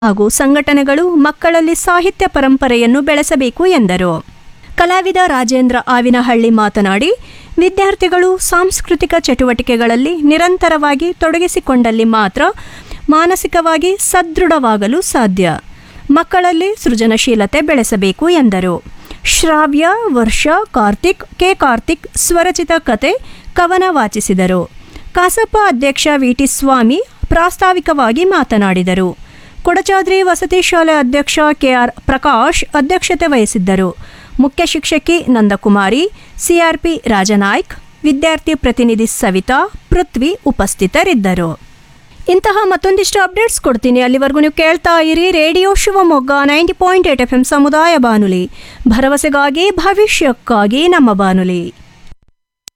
ಹಾಗೂ ಸಂಘಟನೆಗಳು ಮಕ್ಕಳಲ್ಲಿ ಸಾಹಿತ್ಯ ಪರಂಪರೆಯನ್ನು ಬೆಳೆಸಬೇಕು ಎಂದರು ಕಲಾವಿದ ರಾಜೇಂದ್ರ ಆವಿನಹಳ್ಳಿ ಮಾತನಾಡಿ ವಿದ್ಯಾರ್ಥಿಗಳು ಸಾಂಸ್ಕೃತಿಕ ಚಟುವಟಿಕೆಗಳಲ್ಲಿ ನಿರಂತರವಾಗಿ ತೊಡಗಿಸಿಕೊಂಡಲ್ಲಿ ಮಾತ್ರ ಮಾನಸಿಕವಾಗಿ ಸದೃಢವಾಗಲು ಸಾಧ್ಯ ಮಕ್ಕಳಲ್ಲಿ ಸೃಜನಶೀಲತೆ ಬೆಳೆಸಬೇಕು ಎಂದರು ಶ್ರಾವ್ಯ ವರ್ಷ ಕಾರ್ತಿಕ್ ಕೆ ಕಾರ್ತಿಕ್ ಸ್ವರಚಿತ ಕತೆ ಕವನ ವಾಚಿಸಿದರು ಕಸಪ ಅಧ್ಯಕ್ಷ ವಿಟಿ ಸ್ವಾಮಿ ಪ್ರಾಸ್ತಾವಿಕವಾಗಿ ಮಾತನಾಡಿದರು ಕೊಡಚಾದ್ರಿ ವಸತಿ ಶಾಲೆ ಅಧ್ಯಕ್ಷ ಕೆಆರ್ ಪ್ರಕಾಶ್ ಅಧ್ಯಕ್ಷತೆ ವಹಿಸಿದ್ದರು ಮುಖ್ಯ ಶಿಕ್ಷಕಿ ನಂದಕುಮಾರಿ ಸಿಆರ್ಪಿ ರಾಜನಾಯ್ಕ್ ವಿದ್ಯಾರ್ಥಿ ಪ್ರತಿನಿಧಿ ಸವಿತಾ ಪೃಥ್ವಿ ಉಪಸ್ಥಿತರಿದ್ದರು ಇಂತಹ ಮತ್ತೊಂದಿಷ್ಟು ಅಪ್ಡೇಟ್ಸ್ ಕೊಡ್ತೀನಿ ಅಲ್ಲಿವರೆಗೂ ನೀವು ಕೇಳ್ತಾ ಇರಿ radio Shivamogga ninety point eight F M ಸಮುದಾಯ ಬಾನುಲಿ ಭರವಸೆಗಾಗಿ ಭವಿಷ್ಯಕ್ಕಾಗಿ ನಮ್ಮ ಬಾನುಲಿ